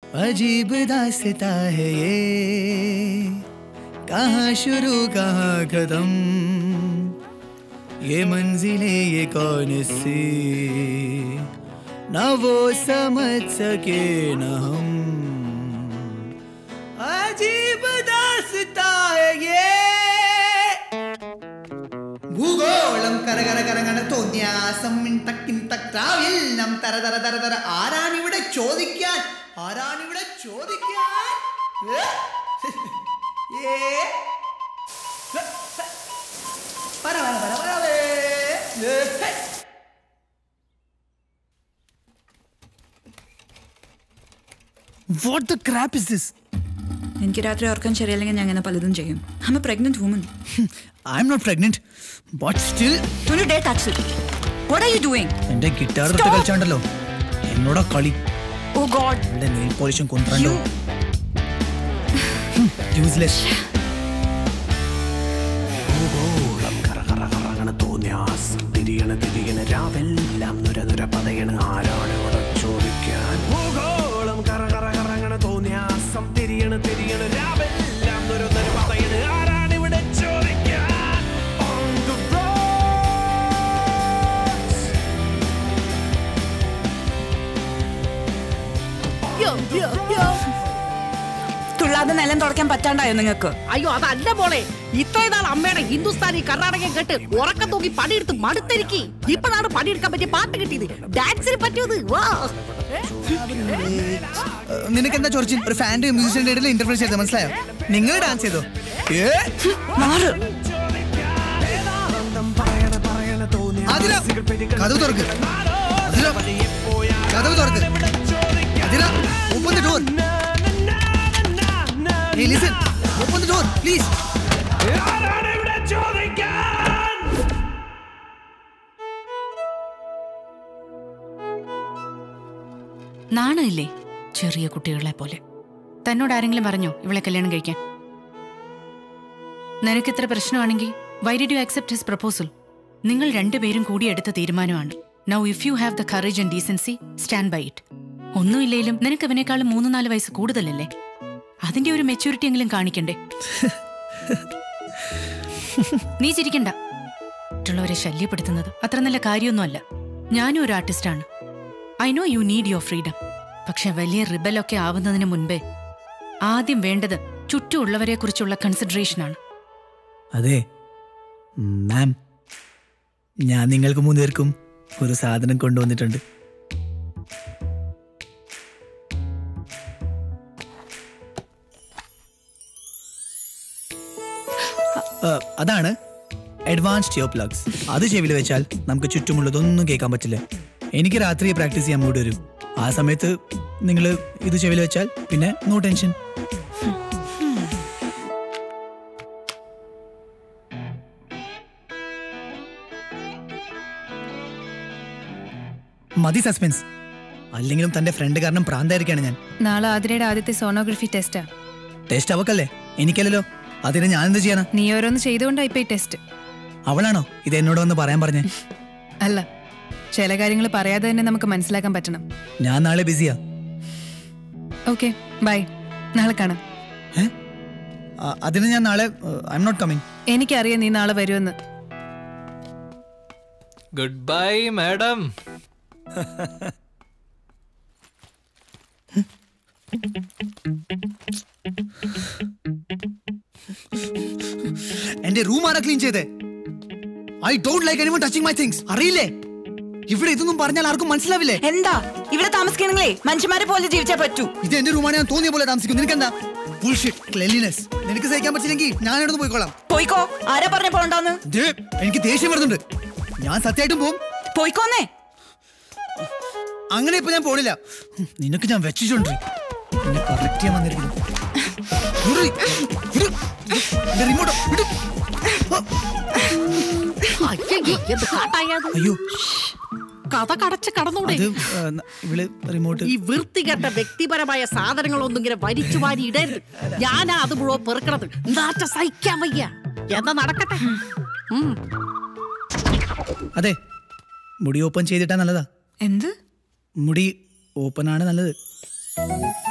अजीब दास्ता है ये कहाँ शुरू कहाँ खत्म ये मंजिले ये कौन सी न वो समझ सके न हम अजीब दास्ता है ये ഭൂഗോളം കരകര കരകര തോന്നിയാസം മിണ്ടക്കിന്തക്രാവിൽ നം തര തര തര തര ആരാണിവിടെ ചോദിക്കാൻ ആരാണിവിടെ ചോദിക്കാൻ ഏ? ഏ? പറ പറ പറ പറ വേ. ഏ, ഹേ. What the crap is this? എനിക്ക് രാത്രി ഓർക്കാൻ ശരിയല്ലെങ്കിൽ ഞാൻ അങ്ങനെ പലതും ചെയ്യും I a pregnant woman I'm not pregnant, but still do day touch what are you doing എന്റെ ഗിറ്റാർ എടുത്ത് Stop. കളിച്ചാണ്ടല്ലോ എന്നോടാ കളി ഓ ഗോഡ് എന്റെ നെയിൽ പോളിഷും കൊണ്ടുണ്ടോ യൂസ്ലെസ് ഭൂഗോളം കറ കറ കറങ്ങണ തോന്നിയാസം തിരിയണ തിരിയണ രാവെല്ലാം നുര നുര പതയണ ആരാണ് ഇവിടെ ചോദിക്കാൻ ഭൂഗോളം കറ കറ കറങ്ങണ തോന്നിയാസം തിരിയണ തിരിയണ രാവെല്ലാം നുര നുര പതയണ ആരാണ് ഇവിടെ ചോദിക്കാൻ On the roads. തുള്ളാതെ നിലം തുടക്കാൻ പറ്റാണ്ടായോ നിങ്ങൾക്ക് അയ്യോ അതല്ല മോളെ ഇത്രയും നാൾ അമ്മയുടെ ഹിന്ദുസ്ഥാനി കർണാടകം കേട്ട് ഉറക്കം തൂക്കി പണിയെടുത്ത് മടുത്തിരിക്കി ഇപ്പോഴാണ് പണിയെടുക്കാൻ പറ്റിയ പാട്ട് കിട്ടിയത് ഡാൻസിന് പറ്റിയത് വാ നിനക്ക് എന്താ ചൊറിച്ചിൻ ഒരു ഫാൻ്റെ മ്യൂസിഷ്യന്റെ ഇടയിൽ ഇന്റർഫിയർ ചെയ്തത് മനസ്സിലായോ നിങ്ങൾ ഡാൻസ് ചെയ്തോ ഏ? മാറ് വേദാന്തം പറയണ പറയണ അതിര, തോന്നിയാസികൾ പെരുകണ കതവ് തുറക്ക് അതിര, കതവ് തുറക്ക് Athira, open the door. Hey, listen. Open the door, please. ആരാണ് ഇവിടെ ചോദിക്കാൻ നാണമില്ലേ ചെറിയ കുട്ടികളെ പോലെ തന്നോട് ആരെങ്കിലും പറഞ്ഞോ ഇവളെ കല്യാണം കഴിക്കാൻ നിനക്ക് ഇത്ര പ്രശ്നമാണെങ്കിൽ why did you accept his proposal നിങ്ങൾ രണ്ടുപേരും കൂടി എടുത്ത തീരുമാനമാണ് now if you have the courage and decency stand by it ഒന്നുമില്ലേലും നിനക്ക് അവനേക്കാളും മൂന്ന് നാല് വയസ്സ് കൂടുതലല്ലേ അതിന്റെ ഒരു മെച്യൂരിറ്റി എങ്കിലും കാണിക്കണ്ടേ നീ ചിരിക്കണ്ട മറ്റുള്ളവരെ ശല്യപ്പെടുത്തുന്നത് അത്ര നല്ല കാര്യമൊന്നുമല്ല ഞാനും ഒരു ആർട്ടിസ്റ്റാണ് I know you need your freedom പക്ഷെ വലിയ റിബലൊക്കെ ആവുന്നതിന് മുൻപേ ആദ്യം വേണ്ടത് ചുറ്റുമുള്ളവരെ കുറിച്ചുള്ള കൺസിഡറേഷനാണ് അതെ മാം ഞാൻ നിങ്ങൾക്ക് മൂന്നുപേർക്കും ഒരു സാധനം കൊണ്ടുവന്നിട്ടുണ്ട് ആ, അതാണ് അഡ്വാൻസ്ഡ് ഇയർ പ്ലഗ്സ് അത് ചെവിയിൽ വെച്ചാൽ നമുക്ക് ചുറ്റുമുള്ളതൊന്നും കേൾക്കാൻ പറ്റില്ല എനിക്ക് രാത്രി പ്രാക്ടീസ് ചെയ്യാൻ മൂഡ് വരും ആ സമയത്ത് നിങ്ങൾ ഇത് ചെവിയിൽ വെച്ചാൽ പിന്നെ നോ ടെൻഷൻ മതി സസ്പെൻസ് അല്ലെങ്കിലും തന്റെ ഫ്രണ്ട് കാരണം പ്രാന്തായിരിക്കാണ് ഞാൻ നാളെ ആതിരയുടെ ആദ്യത്തെ സോണോഗ്രഫി ടെസ്റ്റാ ടെസ്റ്റ് അവക്കല്ലേ എനിക്കല്ലല്ലോ അതിന് ഞാൻ എന്ത് ചെയ്യാനാ നീ ഓരോന്ന് ചെയ്തുകൊണ്ടാ ഇപ്പൊ ഈ ടെസ്റ്റ് അവളാണോ ഇത് എന്നോട് വന്ന് പറയാൻ പറഞ്ഞേ അല്ല ചില കാര്യങ്ങൾ പറയാതെ തന്നെ നമുക്ക് മനസ്സിലാക്കാൻ പറ്റണം ഞാൻ നാളെ ബിസിയാ ഓക്കെ ബൈ നാളെ കാണാം ആ, അതിന് ഞാൻ നാളെ ഐ എം നോട്ട് കമ്മിങ് എനിക്കറിയാം നീ നാളെ വരുമെന്ന് ഗുഡ് ബൈ മാഡം എന്റെ റൂം ആരാ ക്ലീൻ ചെയ്തേ I don't like anyone touching my things അറിയില്ലേ ഇവിടെ ഇതൊന്നും പറഞ്ഞാൽ ആർക്കും മനസ്സിലാവില്ലേ എന്താ ഇവിടെ താമസിക്കണെങ്കിലേ മനുഷ്യന്മാരെ പോലെ ജീവിച്ചാ പറ്റൂ ഇത് എന്റെ റൂമാണ് ഞാൻ തോന്നിയ പോലെ താമസിക്കും നിനക്കെന്താ ബുൾഷിറ്റ് ക്ലെൻലിനെസ് നിനക്ക് സഹിക്കാൻ പറ്റില്ലെങ്കിൽ ഞാൻ എടുത്ത് പോയിക്കോളാം പോയിക്കോ ആരാ പറഞ്ഞ പോണ്ടാന്ന് ദേ, എനിക്ക് ദേഷ്യം വരുന്നുണ്ട് ഞാൻ സത്യമായിട്ടും പോവും പോയിക്കോന്നേ അങ്ങനെ ഇപ്പൊ ഞാൻ പോണില്ല നിനക്ക് ഞാൻ വെച്ചിട്ടുണ്ട് എന്നെ കറക്റ്റ് ചെയ്യാൻ വന്നിരിക്കുന്നു വിട്, വിട്. എന്റെ remote, വിട്. അയ്യയ്യ, എന്ത് കാട്ടായത് അയ്യോ കഥ കടച്ച് കടന്നൂടെ അത് ആ, ന- ഇവള് റിമോട്ട് ഈ വൃത്തികെട്ട വ്യക്തിപരമായ സാധനങ്ങളൊന്നും ഇങ്ങനെ വലിച്ചു വാരി ഇടരുത് ഞാനാ അത് മുഴുവൻ പെറുക്കണത് നാറ്റ സഹിക്കാൻ വയ്യ എന്താ നടക്കട്ടെ ഉം. അതെ മുടി ഓപ്പൺ ചെയ്തിട്ടാ നല്ലതാ എന്ത് മുടി ഓപ്പൺ ആണ് നല്ലത്